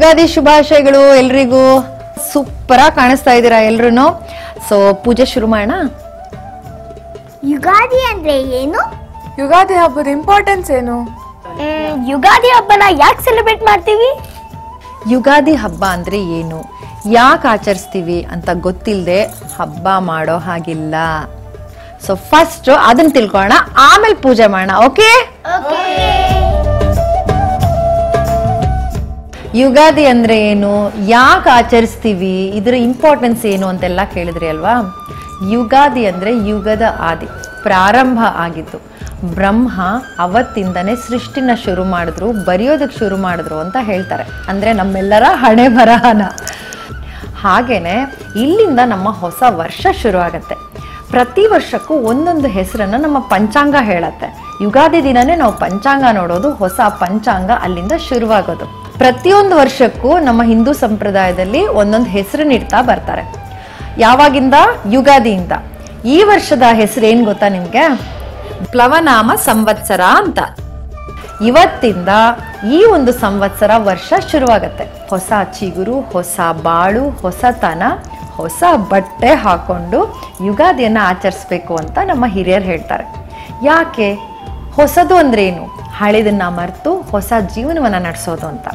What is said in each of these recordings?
ಯುಗಾದಿ ಶುಭಾಶಯಗಳು ಎಲ್ರಿಗೂ ಸೂಪರ್ ಆಗಿ ಕಾಣಿಸ್ತಾ ಇದ್ದೀರಾ ಎಲ್ರು ಸೊ ಪೂಜೆ ಶುರು ಮಾಡೋಣ ಯುಗಾದಿ ಅಂದ್ರೆ ಏನು ಯುಗಾದಿ ಹಬ್ಬದ ಇಂಪಾರ್ಟೆನ್ಸ್ ಏನು ಮ್, ಯುಗಾದಿ ಹಬ್ಬನ ಯಾಕೆ ಸೆಲೆಬ್ರೇಟ್ ಮಾಡ್ತೀವಿ ಯುಗಾದಿ ಹಬ್ಬ ಅಂದ್ರೆ ಏನು ಯಾಕೆ ಆಚರಿಸ್ತೀವಿ ಅಂತ ಗೊತ್ತಿಲ್ಲದೆ ಹಬ್ಬ ಮಾಡೋ ಹಾಗಿಲ್ಲ ಸೊ ಫಸ್ಟ್ ಅದನ್ನ ತಿಳ್ಕೊಳ್ಳೋಣ ಆಮೇಲೆ ಪೂಜೆ ಮಾಡೋಣ ಓಕೆ ಯುಗಾದಿ ಅಂದ್ರೆ ಏನು ಯಾಕೆ ಆಚರಿಸ್ತೀವಿ ಇದರ ಇಂಪಾರ್ಟೆನ್ಸ್ ಏನು ಅಂತೆಲ್ಲ ಕೇಳಿದ್ರಿ ಅಲ್ವಾ ಯುಗಾದಿ ಅಂದ್ರೆ ಯುಗದ ಆದಿ ಪ್ರಾರಂಭ ಆಗಿತ್ತು ಬ್ರಹ್ಮ ಅವತ್ತಿಂದನೇ ಸೃಷ್ಟಿನ ಶುರು ಮಾಡಿದ್ರು ಬರೆಯೋದಕ್ಕೆ ಶುರು ಮಾಡಿದ್ರು ಅಂತ ಹೇಳ್ತಾರೆ ಅಂದ್ರೆ ನಮ್ಮೆಲ್ಲರ ಹಣೆ ಬರಹನ ಹಾಗೇನೆ ಇಲ್ಲಿಂದ ನಮ್ಮ ಹೊಸ ವರ್ಷ ಶುರು ಆಗತ್ತೆ ಪ್ರತಿ ವರ್ಷಕ್ಕೂ ಒಂದೊಂದು ಹೆಸರನ್ನ ನಮ್ಮ ಪಂಚಾಂಗ ಹೇಳತ್ತೆ ಯುಗಾದಿ ದಿನನೇ ನಾವು ಪಂಚಾಂಗ ನೋಡೋದು ಹೊಸ ಪಂಚಾಂಗ ಅಲ್ಲಿಂದ ಶುರುವಾಗೋದು ಪ್ರತಿಯೊಂದು ವರ್ಷಕ್ಕೂ ನಮ್ಮ ಹಿಂದೂ ಸಂಪ್ರದಾಯದಲ್ಲಿ ಒಂದೊಂದು ಹೆಸರನ್ನ ಇಡ್ತಾ ಬರ್ತಾರೆ ಯಾವಾಗಿಂದ ಯುಗಾದಿಯಿಂದ ಈ ವರ್ಷದ ಹೆಸರು ಏನ್ ಗೊತ್ತಾ ನಿಮ್ಗೆ ಪ್ಲವನಾಮ ಸಂವತ್ಸರ ಅಂತ ಇವತ್ತಿಂದ ಈ ಒಂದು ಸಂವತ್ಸರ ವರ್ಷ ಶುರುವಾಗತ್ತೆ ಹೊಸ ಚಿಗುರು ಹೊಸ ಬಾಳು ಹೊಸತನ ಹೊಸ ಬಟ್ಟೆ ಹಾಕೊಂಡು ಯುಗಾದಿಯನ್ನ ಆಚರಿಸ್ಬೇಕು ಅಂತ ನಮ್ಮ ಹಿರಿಯರು ಹೇಳ್ತಾರೆ ಯಾಕೆ ಹೊಸದು ಅಂದ್ರೆ ಏನು ಹಳೆದನ್ನ ಮರೆತು ಹೊಸ ಜೀವನವನ್ನ ನಡೆಸೋದು ಅಂತ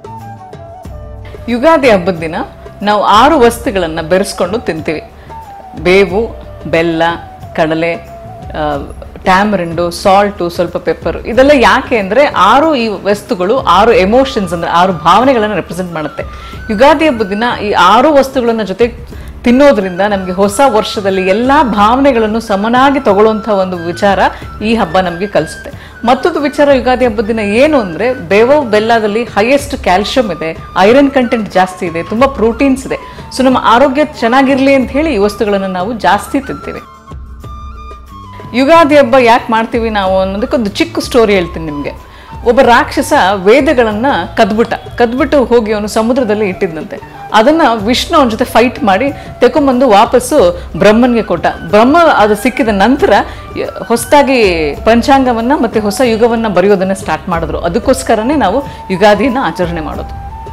ಯುಗಾದಿ ಹಬ್ಬದ ದಿನ ನಾವು ಆರು ವಸ್ತುಗಳನ್ನು ಬೆರೆಸ್ಕೊಂಡು ತಿಂತೀವಿ ಬೇವು ಬೆಲ್ಲ ಕಡಲೆ ಟ್ಯಾಮರಿಂಡು ಸಾಲ್ಟು ಸ್ವಲ್ಪ ಪೆಪ್ಪರು ಇದೆಲ್ಲ ಯಾಕೆ ಅಂದರೆ ಆರು ಈ ವಸ್ತುಗಳು ಆರು ಎಮೋಷನ್ಸ್ ಅಂದರೆ ಆರು ಭಾವನೆಗಳನ್ನು ರೆಪ್ರೆಸೆಂಟ್ ಮಾಡುತ್ತೆ ಯುಗಾದಿ ಹಬ್ಬದ ದಿನ ಈ ಆರು ವಸ್ತುಗಳನ್ನ ಜೊತೆ ತಿನ್ನೋದ್ರಿಂದ ನಮಗೆ ಹೊಸ ವರ್ಷದಲ್ಲಿ ಎಲ್ಲ ಭಾವನೆಗಳನ್ನು ಸಮನಾಗಿ ತಗೊಳ್ಳುವಂಥ ಒಂದು ವಿಚಾರ ಈ ಹಬ್ಬ ನಮಗೆ ಕಲಿಸುತ್ತೆ ಮತ್ತೊಂದು ವಿಚಾರ ಯುಗಾದಿ ಹಬ್ಬದ ದಿನ ಏನು ಅಂದರೆ ಬೇವು ಬೆಲ್ಲದಲ್ಲಿ ಹೈಯೆಸ್ಟ್ ಕ್ಯಾಲ್ಶಿಯಂ ಇದೆ ಐರನ್ ಕಂಟೆಂಟ್ ಜಾಸ್ತಿ ಇದೆ ತುಂಬ ಪ್ರೋಟೀನ್ಸ್ ಇದೆ ಸೊ ನಮ್ಮ ಆರೋಗ್ಯ ಚೆನ್ನಾಗಿರಲಿ ಅಂತ ಹೇಳಿ ಈ ವಸ್ತುಗಳನ್ನು ನಾವು ಜಾಸ್ತಿ ತಿಂತೀವಿ ಯುಗಾದಿ ಹಬ್ಬ ಯಾಕೆ ಮಾಡ್ತೀವಿ ನಾವು ಅನ್ನೋದಕ್ಕೊಂದು ಚಿಕ್ಕ ಸ್ಟೋರಿ ಹೇಳ್ತೀನಿ ನಿಮಗೆ ಒಬ್ಬ ರಾಕ್ಷಸ ವೇದಗಳನ್ನ ಕದ್ಬಿಟ್ಟ ಕದ್ಬಿಟ್ಟು ಹೋಗಿ ಅವನು ಸಮುದ್ರದಲ್ಲಿ ಇಟ್ಟಿದ್ದಂತೆ ಅದನ್ನ ವಿಷ್ಣು ಅವನ ಜೊತೆ ಫೈಟ್ ಮಾಡಿ ತೆಕೊಂಬಂದು ವಾಪಸ್ಸು ಬ್ರಹ್ಮನ್ಗೆ ಕೊಟ್ಟ ಬ್ರಹ್ಮ ಅದು ಸಿಕ್ಕಿದ ನಂತರ ಹೊಸದಾಗಿ ಪಂಚಾಂಗವನ್ನ ಮತ್ತೆ ಹೊಸ ಯುಗವನ್ನ ಬರೆಯೋದನ್ನ ಸ್ಟಾರ್ಟ್ ಮಾಡಿದ್ರು ಅದಕ್ಕೋಸ್ಕರನೇ ನಾವು ಯುಗಾದಿಯನ್ನ ಆಚರಣೆ ಮಾಡೋದು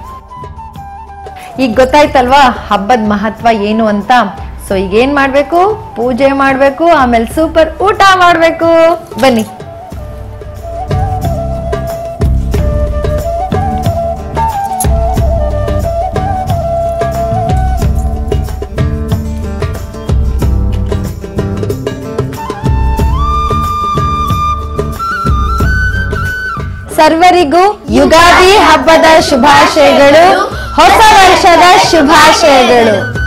ಈಗ ಗೊತ್ತಾಯ್ತಲ್ವಾ ಹಬ್ಬದ ಮಹತ್ವ ಏನು ಅಂತ ಸೊ ಈಗ ಏನ್ ಮಾಡ್ಬೇಕು ಪೂಜೆ ಮಾಡ್ಬೇಕು ಆಮೇಲೆ ಸೂಪರ್ ಊಟ ಮಾಡ್ಬೇಕು ಬನ್ನಿ ಸರ್ವರಿಗೂ ಯುಗಾದಿ ಹಬ್ಬದ ಶುಭಾಶಯಗಳು ಹೊಸ ವರ್ಷದ ಶುಭಾಶಯಗಳು